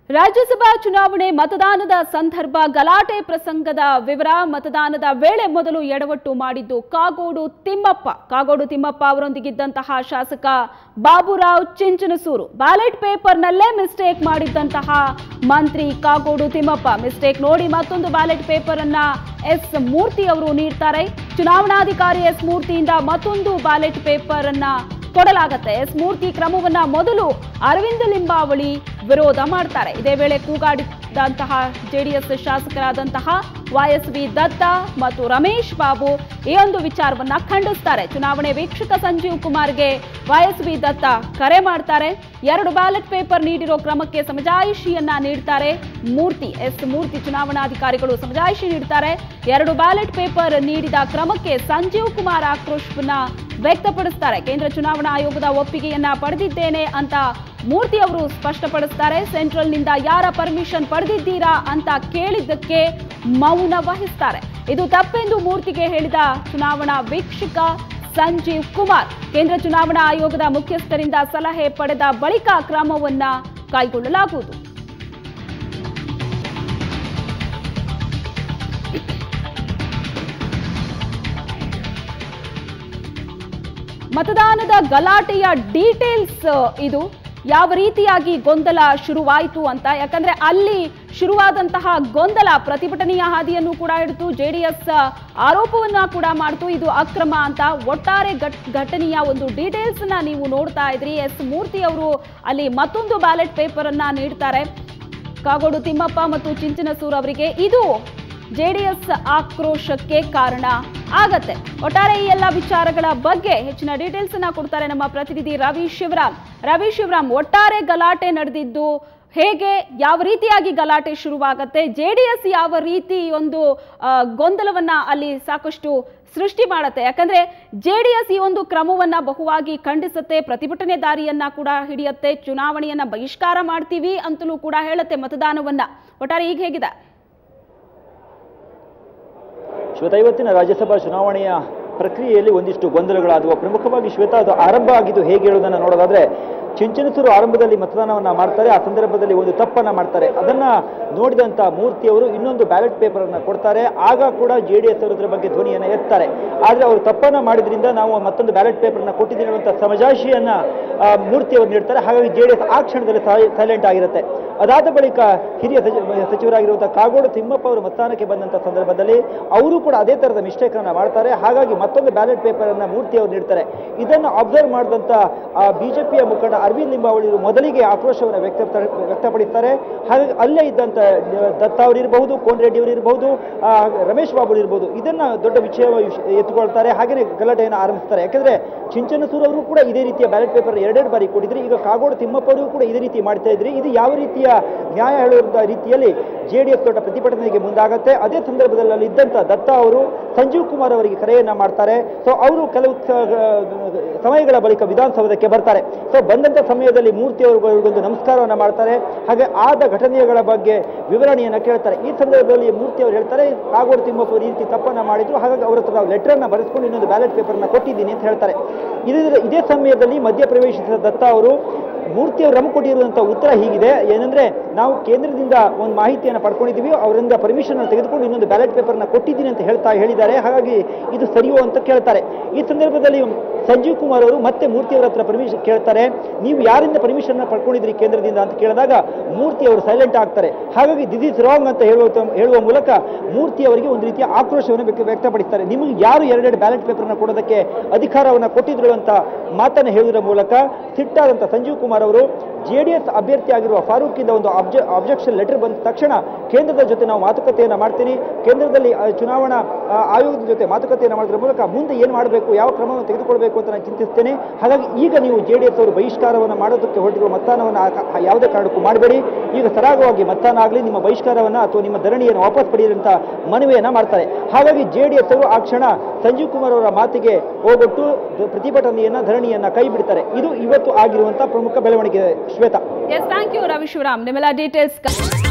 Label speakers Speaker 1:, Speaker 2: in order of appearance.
Speaker 1: ರಾಜ್ಯಸಭಾ ಚುನಾವಣೆ ಮತದಾನದ ಸಂದರ್ಭ ಗಲಾಟೆ ಪ್ರಸಂಗದ ವಿವರ ಮತದಾನದ ವೇಳೆ ಮೊದಲು ಎಡವಟ್ಟು ಮಾಡಿದ್ದು ಕಾಗೋಡು ತಿಮ್ಮಪ್ಪ ಕಾಗೋಡು ತಿಮ್ಮಪ್ಪ ಅವರೊಂದಿಗಿದ್ದಂತಹ ಶಾಸಕ ಬಾಬುರಾವ್ ಚಿಂಚನಸೂರು ಬ್ಯಾಲೆಟ್ ಪೇಪರ್ನಲ್ಲೇ ಮಿಸ್ಟೇಕ್ ಮಾಡಿದ್ದಂತಹ ಮಂತ್ರಿ ಕಾಗೋಡು ತಿಮ್ಮಪ್ಪ ಮಿಸ್ಟೇಕ್ ನೋಡಿ ಮತ್ತೊಂದು ಬ್ಯಾಲೆಟ್ ಪೇಪರ್ ಅನ್ನ ಎಸ್ ಮೂರ್ತಿ ಅವರು ನೀಡ್ತಾರೆ ಚುನಾವಣಾಧಿಕಾರಿ ಎಸ್ ಮೂರ್ತಿಯಿಂದ ಮತ್ತೊಂದು ಬ್ಯಾಲೆಟ್ ಪೇಪರ್ ಅನ್ನ ಕೊಡಲಾಗತ್ತೆ ಎಸ್ ಮೂರ್ತಿ ಕ್ರಮವನ್ನ ಮೊದಲು ಅರವಿಂದ ಲಿಂಬಾವಳಿ ವಿರೋಧ ಮಾಡ್ತಾರೆ ಇದೇ ವೇಳೆ ಕೂಗಾಡಿದಂತಹ ಜೆಡಿಎಸ್ ಶಾಸಕರಾದಂತಹ ವೈಎಸ್ ವಿ ದತ್ತ ಮತ್ತು ರಮೇಶ್ ಬಾಬು ಈ ಒಂದು ವಿಚಾರವನ್ನ ಖಂಡಿಸ್ತಾರೆ ಚುನಾವಣೆ ವೀಕ್ಷಕ ಸಂಜೀವ್ ಕುಮಾರ್ಗೆ ವೈಎಸ್ ವಿ ದತ್ತ ಕರೆ ಮಾಡ್ತಾರೆ ಎರಡು ಬ್ಯಾಲೆಟ್ ಪೇಪರ್ ನೀಡಿರೋ ಕ್ರಮಕ್ಕೆ ಸಮಜಾಯಿಷಿಯನ್ನ ನೀಡ್ತಾರೆ ಮೂರ್ತಿ ಎಸ್ ಮೂರ್ತಿ ಚುನಾವಣಾಧಿಕಾರಿಗಳು ಸಮಜಾಯಿಷಿ ನೀಡ್ತಾರೆ ಎರಡು ಬ್ಯಾಲೆಟ್ ಪೇಪರ್ ನೀಡಿದ ಕ್ರಮಕ್ಕೆ ಸಂಜೀವ್ ಕುಮಾರ್ ಆಕ್ರೋಶವನ್ನ ವ್ಯಕ್ತಪಡಿಸ್ತಾರೆ ಕೇಂದ್ರ ಚುನಾವಣಾ ಆಯೋಗದ ಒಪ್ಪಿಗೆಯನ್ನ ಪಡೆದಿದ್ದೇನೆ ಅಂತ ಮೂರ್ತಿ ಅವರು ಸ್ಪಷ್ಟಪಡಿಸ್ತಾರೆ ಸೆಂಟ್ರಲ್ನಿಂದ ಯಾರ ಪರ್ಮಿಷನ್ ಪಡೆದಿದ್ದೀರಾ ಅಂತ ಕೇಳಿದ್ದಕ್ಕೆ ಮೌನ ವಹಿಸ್ತಾರೆ ಇದು ತಪ್ಪೆಂದು ಮೂರ್ತಿಗೆ ಹೇಳಿದ ಚುನಾವಣಾ ವೀಕ್ಷಕ ಸಂಜೀವ್ ಕುಮಾರ್ ಕೇಂದ್ರ ಚುನಾವಣಾ ಆಯೋಗದ ಮುಖ್ಯಸ್ಥರಿಂದ ಸಲಹೆ ಪಡೆದ ಬಳಿಕ ಕ್ರಮವನ್ನ ಕೈಗೊಳ್ಳಲಾಗುವುದು ಮತದಾನದ ಗಲಾಟೆಯ ಡೀಟೇಲ್ಸ್ ಇದು ಯಾವ ರೀತಿಯಾಗಿ ಗೊಂದಲ ಶುರುವಾಯಿತು ಅಂತ ಯಾಕಂದ್ರೆ ಅಲ್ಲಿ ಶುರುವಾದಂತಹ ಗೊಂದಲ ಪ್ರತಿಭಟನೆಯ ಹಾದಿಯನ್ನು ಕೂಡ ಹಿಡಿತು ಜೆಡಿಎಸ್ ಆರೋಪವನ್ನ ಕೂಡ ಮಾಡ್ತು ಇದು ಅಕ್ರಮ ಅಂತ ಒಟ್ಟಾರೆ ಘಟ್- ಘಟನೆಯ ಒಂದು ಡೀಟೇಲ್ಸ್ ನ ನೀವು ನೋಡ್ತಾ ಇದ್ರಿ ಎಸ್ ಮೂರ್ತಿ ಅವರು ಅಲ್ಲಿ ಮತ್ತೊಂದು ಬ್ಯಾಲೆಟ್ ಪೇಪರ್ ಅನ್ನ ನೀಡ್ತಾರೆ ಕಾಗೋಡು ತಿಮ್ಮಪ್ಪ ಮತ್ತು ಚಿಂಚನಸೂರ್ ಅವರಿಗೆ ಇದು ಜೆಡಿಎಸ್ ಆಕ್ರೋಶಕ್ಕೆ ಕಾರಣ ಆಗತ್ತೆ ಒಟ್ಟಾರೆ ಈ ಎಲ್ಲ ವಿಚಾರಗಳ ಬಗ್ಗೆ ಹೆಚ್ಚಿನ ಡೀಟೇಲ್ಸ್ ಅನ್ನ ಕೊಡ್ತಾರೆ ನಮ್ಮ ಪ್ರತಿನಿಧಿ ರವಿ ಶಿವರಾಮ್ ರವಿ ಶಿವರಾಮ್ ಒಟ್ಟಾರೆ ಗಲಾಟೆ ನಡೆದಿದ್ದು ಹೇಗೆ ಯಾವ ರೀತಿಯಾಗಿ ಗಲಾಟೆ ಶುರುವಾಗತ್ತೆ ಜೆಡಿಎಸ್ ಯಾವ ರೀತಿ ಒಂದು ಆ, ಗೊಂದಲವನ್ನ ಅಲ್ಲಿ ಸಾಕಷ್ಟು ಸೃಷ್ಟಿ ಮಾಡತ್ತೆ ಯಾಕಂದ್ರೆ ಜೆಡಿಎಸ್ ಈ ಒಂದು ಕ್ರಮವನ್ನ ಬಹುವಾಗಿ ಖಂಡಿಸುತ್ತೆ ಪ್ರತಿಭಟನೆ ದಾರಿಯನ್ನ ಕೂಡ ಹಿಡಿಯುತ್ತೆ ಚುನಾವಣೆಯನ್ನ ಬಹಿಷ್ಕಾರ ಮಾಡ್ತೀವಿ ಅಂತಲೂ ಕೂಡ ಹೇಳುತ್ತೆ ಮತದಾನವನ್ನ ಒಟ್ಟಾರೆ ಈಗ ಹೇಗಿದೆ
Speaker 2: ಶ್ವೇತಾ ಇವತ್ತಿನ ರಾಜ್ಯಸಭಾ ಚುನಾವಣೆಯ ಪ್ರಕ್ರಿಯೆಯಲ್ಲಿ ಒಂದಿಷ್ಟು ಗೊಂದಲಗಳಾದವು ಪ್ರಮುಖವಾಗಿ ಶ್ವೇತಾ ಅದು ಆರಂಭ ಆಗಿದ್ದು ಹೇಗೆ ಹೇಳುವುದನ್ನು ನೋಡೋದಾದ್ರೆ ಚಿಂಚನಸೂರು ಆರಂಭದಲ್ಲಿ ಮತದಾನವನ್ನ ಮಾಡ್ತಾರೆ ಆ ಸಂದರ್ಭದಲ್ಲಿ ಒಂದು ತಪ್ಪನ್ನ ಮಾಡ್ತಾರೆ ಅದನ್ನ ನೋಡಿದಂತ ಮೂರ್ತಿಯವರು ಇನ್ನೊಂದು ಬ್ಯಾಲೆಟ್ ಪೇಪರ್ ಅನ್ನ ಕೊಡ್ತಾರೆ ಆಗ ಕೂಡ ಜೆ ಡಿ ಎಸ್ ಅವರ ಬಗ್ಗೆ ಧ್ವನಿಯನ್ನ ಎತ್ತಾರೆ ಆದ್ರೆ ಅವರು ತಪ್ಪನ್ನ ಮಾಡಿದ್ರಿಂದ ನಾವು ಮತ್ತೊಂದು ಬ್ಯಾಲೆಟ್ ಪೇಪರ್ನ ಕೊಟ್ಟಿದ್ದೀನಿ ಅನ್ನುವಂಥ ಸಮಜಾಯಿಷಿಯನ್ನ ಆ, ಮೂರ್ತಿಯವರು ನೀಡ್ತಾರೆ ಹಾಗಾಗಿ ಜೆ ಡಿ ಎಸ್ ಆ ಕ್ಷಣದಲ್ಲಿ ಸೈಲೆಂಟ್ ಆಗಿರುತ್ತೆ ಅದಾದ ಬಳಿಕ ಹಿರಿಯ ಸಚಿವ ಸಚಿವರಾಗಿರುವಂತಹ ಕಾಗೋಡು ತಿಮ್ಮಪ್ಪ ಅವರು ಮತದಾನಕ್ಕೆ ಬಂದಂತ ಸಂದರ್ಭದಲ್ಲಿ ಅವರು ಕೂಡ ಅದೇ ತರದ ಮಿಸ್ಟೇಕ್ ಅನ್ನ ಮಾಡ್ತಾರೆ ಹಾಗಾಗಿ ಮತ್ತೊಂದು ಬ್ಯಾಲೆಟ್ ಪೇಪರ್ ಅನ್ನ ಮೂರ್ತಿ ಅವರು ನೀಡ್ತಾರೆ ಇದನ್ನು ಅಬ್ಸರ್ವ್ ಮಾಡಿದಂತ ಬಿಜೆಪಿಯ ಮುಖಂಡ ಅರವಿಂದ್ ಲಿಂಬಾವಳಿ ಅವರು ಮೊದಲಿಗೆ ಆಕ್ರೋಶವನ್ನು ವ್ಯಕ್ತ ವ್ಯಕ್ತಪಡಿಸ್ತಾರೆ ಹಾಗಾಗಿ ಅಲ್ಲೇ ಇದ್ದಂತ ದತ್ತ ಅವರು ಇರಬಹುದು ಕೋನ್ ರೆಡ್ಡಿ ಅವರು ಇರಬಹುದು ಆ, ರಮೇಶ್ ಬಾಬು ಇರಬಹುದು ಇದನ್ನ ದೊಡ್ಡ ವಿಷಯ ಎತ್ತುಕೊಳ್ತಾರೆ ಹಾಗೆಯೇ ಗಲಾಟೆಯನ್ನು ಆರಂಭಿಸ್ತಾರೆ ಯಾಕಂದ್ರೆ ಚಿಂಚನಸೂರು ಅವರು ಕೂಡ ಇದೇ ರೀತಿಯ ಬ್ಯಾಲೆಟ್ ಪೇಪರ್ ಎರಡೆರಡು ಬಾರಿ ಕೊಟ್ಟಿದ್ರು ಈಗ ಕಾಗೋಡು ತಿಮ್ಮಪ್ಪ ಅವರು ಕೂಡ ಇದೇ ರೀತಿ ಮಾಡ್ತಾ ಇದ್ರಿ ಇದು ಯಾವ ರೀತಿಯ ನ್ಯಾಯ ಹೇಳುವಂತ ರೀತಿಯಲ್ಲಿ ಜೆ ಡಿ ಎಸ್ ದೊಡ್ಡ ಪ್ರತಿಭಟನೆಗೆ ಮುಂದಾಗತ್ತೆ ಅದೇ ಸಂದರ್ಭದಲ್ಲಿ ಅಲ್ಲಿ ಇದ್ದಂತ ದತ್ತ ಅವರು ಸಂಜೀವ್ ಕುಮಾರ್ ಅವರಿಗೆ ಕರೆಯನ್ನ ಮಾಡ್ತಾರೆ ಸೊ ಅವರು ಕೆಲವು ಸ- ಸಮಯಗಳ ಬಳಿಕ ವಿಧಾನಸೌಧಕ್ಕೆ ಬರ್ತಾರೆ ಸೊ ಬಂದಂತ ಸಮಯದಲ್ಲಿ ಮೂರ್ತಿ ಅವರಿಗೊಂದು ನಮಸ್ಕಾರವನ್ನ ಮಾಡ್ತಾರೆ ಹಾಗೆ ಆದ ಘಟನೆಗಳ ಬಗ್ಗೆ ವಿವರಣೆಯನ್ನ ಕೇಳ್ತಾರೆ ಈ ಸಂದರ್ಭದಲ್ಲಿ ಮೂರ್ತಿ ಅವರು ಹೇಳ್ತಾರೆ ಕಾಗೋಡು ತಿಮ್ಮಪ್ಪ ಅವರು ಈ ರೀತಿ ತಪ್ಪನ್ನ ಮಾಡಿದ್ರು ಹಾಗಾಗಿ ಅವ್ರ ಹತ್ರ ನಾವು ಲೆಟರ್ ಅನ್ನ ಬರೆಸ್ಕೊಂಡು ಇನ್ನೊಂದು ಬ್ಯಾಲೆಟ್ ಪೇಪರ್ನ ಕೊಟ್ಟಿದ್ದೀನಿ ಅಂತ ಹೇಳ್ತಾರೆ ಇದೇ ಇದೇ ಸಮಯದಲ್ಲಿ ಮಧ್ಯಪ್ರವೇಶಿಸಿದ ದತ್ತ ಅವರು ಮೂರ್ತಿ ಅವರು ನಮಗೆ ಕೊಟ್ಟಿರುವಂಥ ಉತ್ತರ ಹೀಗಿದೆ ಏನಂದ್ರೆ ನಾವು ಕೇಂದ್ರದಿಂದ ಒಂದು ಮಾಹಿತಿಯನ್ನು ಪಡ್ಕೊಂಡಿದ್ದೀವಿ ಅವರಿಂದ ಪರ್ಮಿಷನ್ ತೆಗೆದುಕೊಂಡು ಇನ್ನೊಂದು ಬ್ಯಾಲೆಟ್ ಪೇಪರ್ನ ಕೊಟ್ಟಿದ್ದೀನಿ ಅಂತ ಹೇಳ್ತಾ ಹೇಳಿದ್ದಾರೆ ಹಾಗಾಗಿ ಇದು ಸರಿಯೋ ಅಂತ ಕೇಳ್ತಾರೆ ಈ ಸಂದರ್ಭದಲ್ಲಿ ಸಂಜೀವ್ ಕುಮಾರ್ ಅವರು ಮತ್ತೆ ಮೂರ್ತಿ ಅವರ ಹತ್ರ ಪರ್ಮಿಷನ್ ಕೇಳ್ತಾರೆ ನೀವು ಯಾರಿಂದ ಪರ್ಮಿಷನ್ ಪಡ್ಕೊಂಡಿದ್ರಿ ಕೇಂದ್ರದಿಂದ ಅಂತ ಕೇಳಿದಾಗ ಮೂರ್ತಿ ಅವರು ಸೈಲೆಂಟ್ ಆಗ್ತಾರೆ ಹಾಗಾಗಿ ದಿಸ್ ಇಸ್ ರಾಂಗ್ ಅಂತ ಹೇಳುವ ಹೇಳುವ ಮೂಲಕ ಮೂರ್ತಿ ಅವರಿಗೆ ಒಂದು ರೀತಿಯ ಆಕ್ರೋಶವನ್ನು ವ್ಯಕ್ತ- ವ್ಯಕ್ತಪಡಿಸ್ತಾರೆ ನಿಮಗೆ ಯಾರು ಎರಡೆರಡು ಬ್ಯಾಲೆಟ್ ಪೇಪರ್ನ ಕೊಡೋದಕ್ಕೆ ಅಧಿಕಾರವನ್ನು ಕೊಟ್ಟಿದ್ರು ಅಂತ ಮಾತನ್ನು ಹೇಳುವುದರ ಮೂಲಕ ಸಿಟ್ಟಾದಂಥ ಸಂಜೀವ್ ಕುಮಾರ್ ಅವರು ಜೆ ಡಿ ಎಸ್ ಅಭ್ಯರ್ಥಿ ಆಗಿರುವ ಫಾರೂಕಿಂದ ಒಂದು ಅಬ್ಜೆ ಅಬ್ಜೆಕ್ಷನ್ ಲೆಟರ್ ಬಂದ ತಕ್ಷಣ ಕೇಂದ್ರದ ಜೊತೆ ನಾವು ಮಾತುಕತೆಯನ್ನು ಮಾಡ್ತೀನಿ ಕೇಂದ್ರದಲ್ಲಿ ಆ, ಚುನಾವಣಾ ಆ, ಆಯೋಗದ ಜೊತೆ ಮಾತುಕತೆಯನ್ನು ಮಾಡೋದ್ರ ಮೂಲಕ ಮುಂದೆ ಏನು ಮಾಡಬೇಕು ಯಾವ ಕ್ರಮವನ್ನು ತೆಗೆದುಕೊಳ್ಬೇಕು ಅಂತ ನಾನು ಚಿಂತಿಸ್ತೇನೆ ಹಾಗಾಗಿ ಈಗ ನೀವು ಜೆ ಡಿ ಎಸ್ ಅವರು ಬಹಿಷ್ಕಾರವನ್ನು ಮಾಡೋದಕ್ಕೆ ಹೊರಟಿರುವ ಮತದಾನವನ್ನು ಆ- ಆ ಯಾವುದೇ ಕಾರಣಕ್ಕೂ ಮಾಡಬೇಡಿ ಈಗ ಸರಾಗವಾಗಿ ಮತದಾನ ಆಗಲಿ ನಿಮ್ಮ ಬಹಿಷ್ಕಾರವನ್ನು ಅಥವಾ ನಿಮ್ಮ ಧರಣಿಯನ್ನು ವಾಪಸ್ ಪಡೆಯಿರಿ ಅಂತ ಮನವಿಯನ್ನ ಮಾಡ್ತಾರೆ ಹಾಗಾಗಿ ಜೆ ಡಿ ಎಸ್ ಅವರು ಆ ಕ್ಷಣ ಸಂಜೀವ್ ಕುಮಾರ್ ಅವರ ಮಾತಿಗೆ ಹೋಗೊಟ್ಟು ದ- ಪ್ರತಿಭಟನೆಯನ್ನ ಧರಣಿಯನ್ನ ಕೈ ಬಿಡ್ತಾರೆ ಇದು ಇವತ್ತು ಆಗಿರುವಂತಹ ಪ್ರಮುಖ ಬೆಳವಣಿಗೆ Shweta
Speaker 1: yes thank you Ravi Shivaram ನಿಮ್ಮೆಲ್ಲ ಡೀಟೇಲ್ಸ್